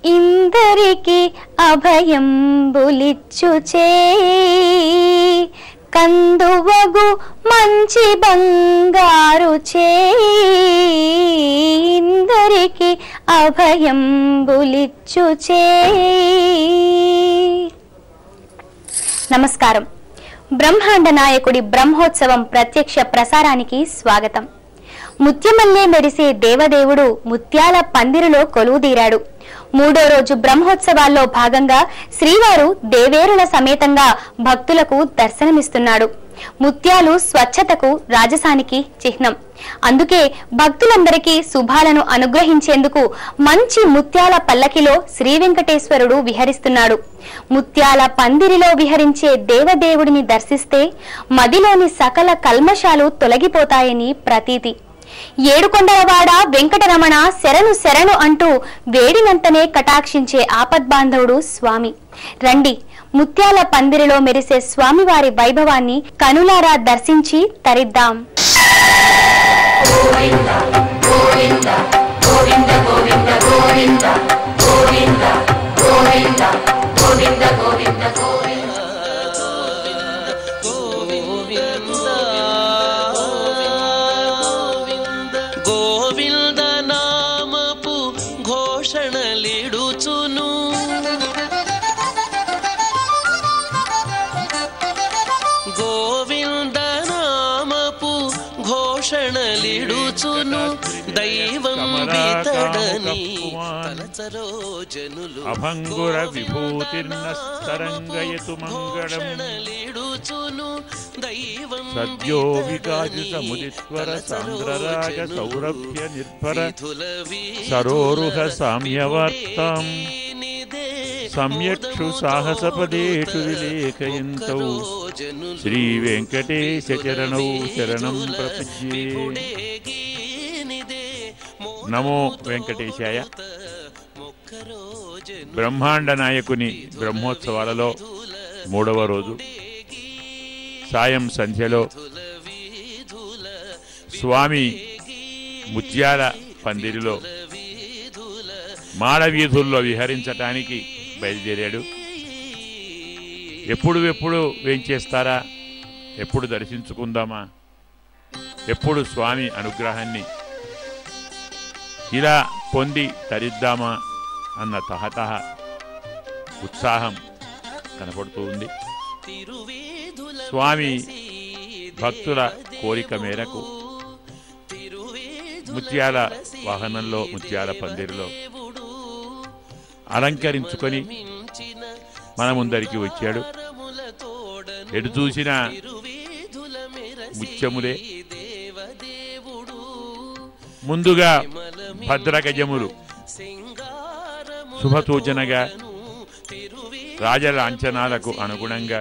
ఇందరికి అభయంబులిచ్చుచే కందువగు మంచి బంగారు చే ఇందరికి అభయంబులిచ్చుచే నమస్కారం బ్రహ్మాండ నాయకుడి బ్రహ్మోత్సవం ప్రత్యక్ష ప్రసారానికి స్వాగతం ముత్యమల్లే మెరిసే దేవదేవుడు ముత్యాల పందిరిలో కొలువుదీరాడు మూడో రోజు బ్రహ్మోత్సవాల్లో భాగంగా శ్రీవారు దేవేరుల సమేతంగా భక్తులకు దర్శనమిస్తున్నాడు ముత్యాలు స్వచ్ఛతకు రాజసానికి చిహ్నం అందుకే భక్తులందరికీ శుభాలను అనుగ్రహించేందుకు మంచి ముత్యాల పల్లకిలో శ్రీ వెంకటేశ్వరుడు విహరిస్తున్నాడు ముత్యాల పందిరిలో విహరించే దేవదేవుడిని దర్శిస్తే మదిలోని సకల కల్మషాలు తొలగిపోతాయని ప్రతీతి ఏడుకొండలవాడ వెంకటరమణ శరణు శరణు అంటూ వేడినంతనే కటాక్షించే ఆపద్బాంధవుడు స్వామి రండి ముత్యాల పందిరిలో మెరిసే స్వామివారి వైభవాన్ని కనులారా దర్శించి తరిద్దాం గోవింద నామపు ఘోషణలిడుచును గోవింద నామపు ఘోషణలిడుచును దైవం వితడని తలచరో జనులు అభంగుర విభూతిర్నస్తరంగయతు మంగళం ఘోషణలిడుచును దైవం సద్యో వికాజిత ముదిస్వర సాంద్రరాగ సౌరభ్య నిర్భర సరోరుహ సామ్యవార్తాం సమ్యక్షు సాహసపదేషు విలేఖయంతౌ శ్రీ వెంకటేశ చరణౌ శరణం ప్రపద్యే నమో వెంకటేశాయ బ్రహ్మాండ నాయకుని బ్రహ్మోత్సవాలలో మూడవ రోజు సాయం సంధ్యలో స్వామి ముత్యాల పందిరిలో మాడ వీధుల్లో విహరించటానికి బయలుదేరాడు ఎప్పుడు ఎప్పుడు వేంచేస్తారా ఎప్పుడు దర్శించుకుందామా ఎప్పుడు స్వామి అనుగ్రహాన్ని ఇలా పొంది తరిద్దామా అన్న తహతహ ఉత్సాహం కనపడుతూ ఉంది స్వామి భక్తుల కోరిక మేరకు ముత్యాల వాహనంలో ముత్యాల పందిరిలో అలంకరించుకొని మన ముందరికి వచ్చాడు ఎటు చూసినా ముత్యములే ముందుగా భద్రగజములు శుభసూచనగా రాజలాంఛనాలకు అనుగుణంగా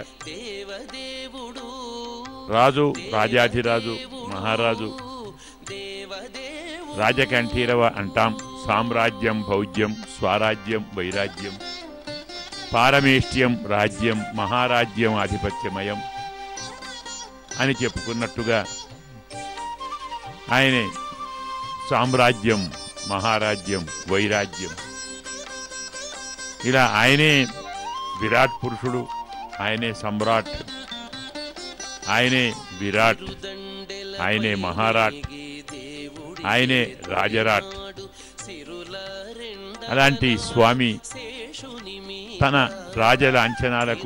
రాజు రాజాధిరాజు మహారాజు రాజకంఠీరవ అంటాం సామ్రాజ్యం భౌజ్యం స్వరాజ్యం వైరాజ్యం పారమేష్ట్యం రాజ్యం మహారాజ్యం ఆధిపత్యమయం అని చెప్పుకున్నట్టుగా ఆయనే సామ్రాజ్యం మహారాజ్యం వైరాజ్యం ఇలా ఆయనే విరాట్ పురుషుడు ఆయనే సమ్రాట్ ఆయనే విరాట్ ఆయనే మహారాట్ ఆయనే రాజరాట్ అలాంటి స్వామి తన రాజలాంఛనాలకు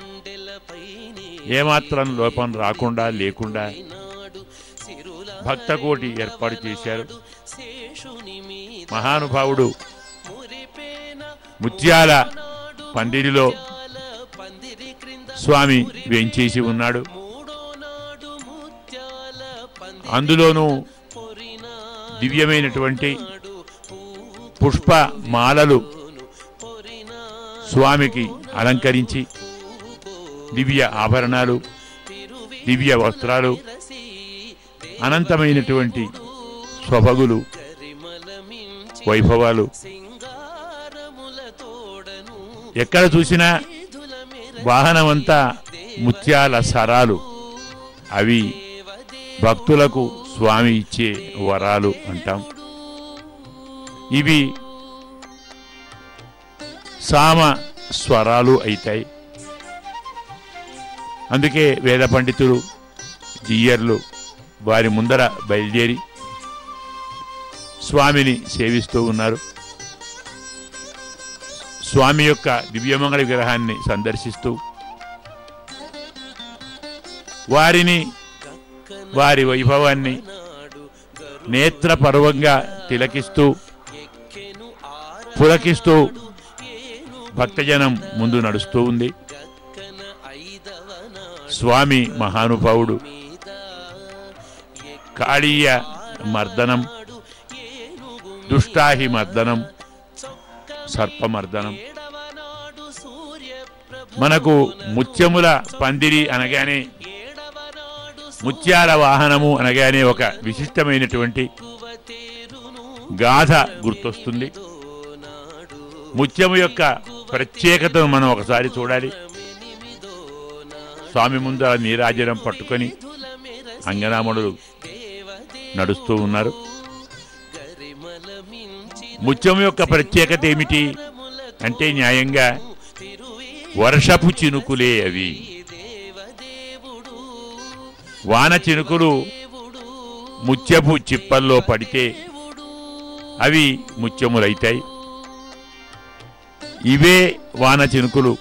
ఏమాత్రం లోపం రాకుండా లేకుండా భక్తకోటి ఏర్పాటు చేశారు మహానుభావుడు ముత్యాల పందిరిలో స్వామి వేంచేసి ఉన్నాడు అందులోనూ దివ్యమైనటువంటి పుష్ప మాలలు స్వామికి అలంకరించి దివ్య ఆభరణాలు దివ్య వస్త్రాలు అనంతమైనటువంటి స్వభగులు వైభవాలు ఎక్కడ చూసినా వాహనమంతా ముత్యాల సరాలు అవి భక్తులకు స్వామి ఇచ్చే వరాలు అంటాం ఇవి సామ స్వరాలు అవుతాయి అందుకే వేద పండితులు జియ్యర్లు వారి ముందర బయలుదేరి స్వామిని సేవిస్తూ ఉన్నారు స్వామి యొక్క దివ్యమంగళ విగ్రహాన్ని సందర్శిస్తూ వారిని వారి వైభవాన్ని నేత్రపర్వంగా తిలకిస్తూ పులకిస్తూ భక్తజనం ముందు నడుస్తూ ఉంది స్వామి మహానుభావుడు కాళీయ మర్దనం దుష్టాహి మర్దనం సర్పమర్దనం మనకు ముత్యముల పందిరి అనగానే ముత్యాల వాహనము అనగానే ఒక విశిష్టమైనటువంటి గాథ గుర్తొస్తుంది ముత్యము యొక్క ప్రత్యేకతను మనం ఒకసారి చూడాలి స్వామి ముందర నీరాజనం పట్టుకొని అంగనామణులు నడుస్తూ ఉన్నారు ముత్యం యొక్క ప్రత్యేకత ఏమిటి అంటే న్యాయంగా వర్షపు చినుకులే అవి వాన చినుకులు ముత్యపు చిప్పల్లో పడితే అవి ముత్యములైతాయి ఇవే వాన చినుకులు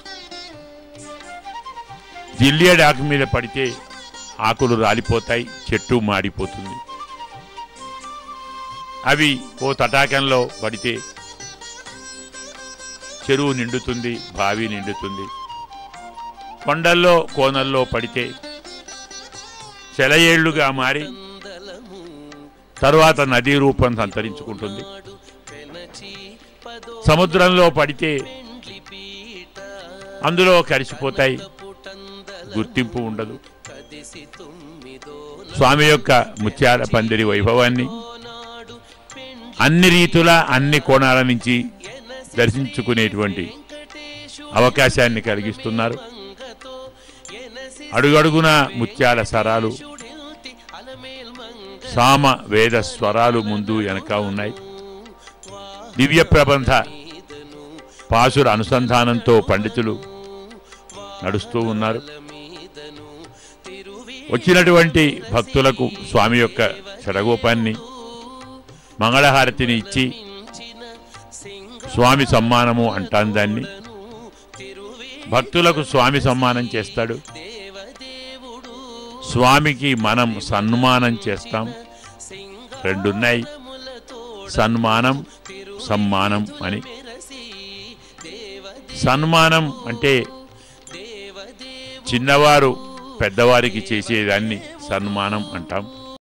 జిల్లేడు ఆకు మీద పడితే ఆకులు రాలిపోతాయి చెట్టు మాడిపోతుంది అవి ఓ తటాకంలో పడితే చెరువు నిండుతుంది బావి నిండుతుంది కొండల్లో కోనల్లో పడితే సెలయేళ్లుగా మారి తరువాత నదీ రూపం సంతరించుకుంటుంది సముద్రంలో పడితే అందులో కలిసిపోతాయి గుర్తింపు ఉండదు స్వామి యొక్క ముత్యాల పందిరి వైభవాన్ని అన్ని రీతుల అన్ని కోణాల నుంచి దర్శించుకునేటువంటి అవకాశాన్ని కలిగిస్తున్నారు అడుగడుగున ముత్యాల సరాలు సామ వేద స్వరాలు ముందు వెనక ఉన్నాయి దివ్య ప్రబంధ పాసుర అనుసంధానంతో పండితులు నడుస్తూ ఉన్నారు వచ్చినటువంటి భక్తులకు స్వామి యొక్క షడగోపాన్ని మంగళహారతిని ఇచ్చి స్వామి సమ్మానము అంటాం దాన్ని భక్తులకు స్వామి సమ్మానం చేస్తాడు స్వామికి మనం సన్మానం చేస్తాం రెండున్నాయి సన్మానం సమ్మానం అని సన్మానం అంటే చిన్నవారు పెద్దవారికి చేసేదాన్ని సన్మానం అంటాం